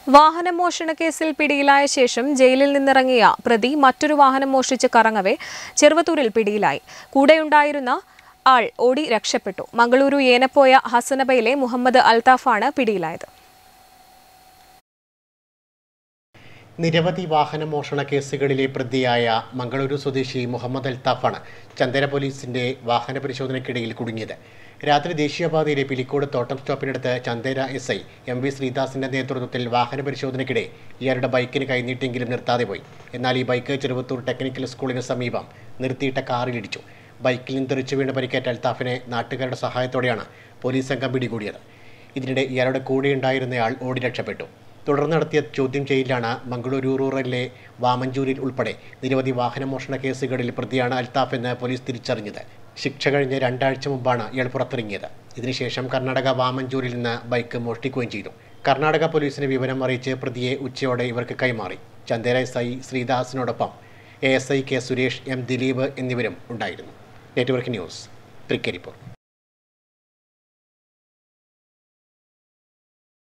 വാഹനമോഷണ കേസിൽ പിടിയിലായ ശേഷം ജയിലിൽ നിന്നിറങ്ങിയ പ്രതി മറ്റൊരു വാഹനം മോഷ്ടിച്ച് കറങ്ങവെ ചെറുവത്തൂരിൽ പിടിയിലായി കൂടെയുണ്ടായിരുന്ന ആൾ ഓടി രക്ഷപ്പെട്ടു മംഗളൂരു ഏനപ്പോയ ഹസനബയിലെ മുഹമ്മദ് അൽത്താഫാണ് പിടിയിലായത് നിരവധി വാഹന മോഷണ കേസുകളിലെ പ്രതിയായ മംഗളൂരു സ്വദേശി മുഹമ്മദ് അൽത്താഫാണ് ചന്ദന പോലീസിന്റെ വാഹന പരിശോധനയ്ക്കിടയിൽ കുടുങ്ങിയത് രാത്രി ദേശീയപാതയിലെ പിലിക്കോട് തോട്ടം സ്റ്റോപ്പിനടുത്ത് Chandera S I M V ശ്രീദാസിന്റെ നേതൃത്വത്തിൽ വാഹന പരിശോധനയ്ക്കിടെ ഇയാളുടെ ബൈക്കിന് കൈനീട്ടെങ്കിലും നിർത്താതെ പോയി എന്നാൽ ഈ ബൈക്ക് ചെറുവത്തൂർ ടെക്നിക്കൽ സ്കൂളിന് സമീപം നിർത്തിയിട്ട കാറിലിടിച്ചു ബൈക്കിൽ നിന്ന് തെറിച്ചു വീണ് പരിക്കേറ്റ അൽത്താഫിനെ നാട്ടുകാരുടെ സഹായത്തോടെയാണ് പോലീസ് സംഘം പിടികൂടിയത് ഇതിനിടെ ഇയാളുടെ കൂടെയുണ്ടായിരുന്നയാൾ ഓടി രക്ഷപ്പെട്ടു തുടർന്ന് നടത്തിയ ചോദ്യം ചെയ്യലിലാണ് മംഗളൂരു റൂറലിലെ വാമഞ്ചൂരിൽ ഉൾപ്പെടെ നിരവധി വാഹനമോഷണ കേസുകളിൽ പ്രതിയാണ് അൽത്താഫ് എന്ന് പോലീസ് തിരിച്ചറിഞ്ഞത് ശിക്ഷ കഴിഞ്ഞ് രണ്ടാഴ്ച മുമ്പാണ് ഇയാൾ പുറത്തിറങ്ങിയത് ഇതിനുശേഷം കർണാടക വാമഞ്ചൂരിൽ നിന്ന് ബൈക്ക് മോഷ്ടിക്കുകയും ചെയ്തു കർണാടക പോലീസിന് വിവരം അറിയിച്ച് പ്രതിയെ ഉച്ചയോടെ ഇവർക്ക് കൈമാറി ചന്ദേര എസ് ഐ ശ്രീദാസിനോടൊപ്പം A S I K Suresh M Dileep എന്നിവരും ഉണ്ടായിരുന്നു നെറ്റ്വർക്ക് ന്യൂസ് തൃക്കരിപ്പൂർ